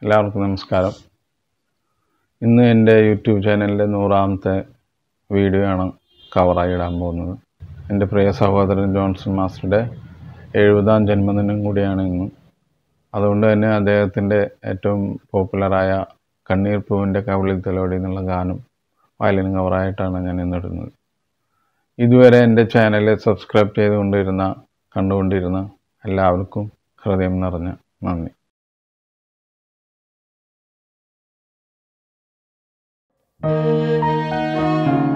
എല്ലാവർക്കും നമസ്കാരം ഇന്ന് എൻ്റെ യൂട്യൂബ് ചാനലിൻ്റെ നൂറാമത്തെ വീഡിയോ ആണ് കവറായി ഇടാൻ പോകുന്നത് എൻ്റെ പ്രിയ സഹോദരൻ ജോൺസൺ മാസ്റ്ററുടെ എഴുപതാം ജന്മദിനം കൂടിയാണ് ഇന്ന് അതുകൊണ്ട് തന്നെ അദ്ദേഹത്തിൻ്റെ ഏറ്റവും പോപ്പുലറായ കണ്ണീർ പൂവിൻ്റെ കവിളിൽ തലോടി എന്നുള്ള ഗാനം വയലിൻ കവറായിട്ടാണ് ഞാൻ ഇന്നിടുന്നത് ഇതുവരെ എൻ്റെ ചാനൽ സബ്സ്ക്രൈബ് ചെയ്തുകൊണ്ടിരുന്ന കണ്ടുകൊണ്ടിരുന്ന എല്ലാവർക്കും ഹൃദയം നിറഞ്ഞ നന്ദി thank you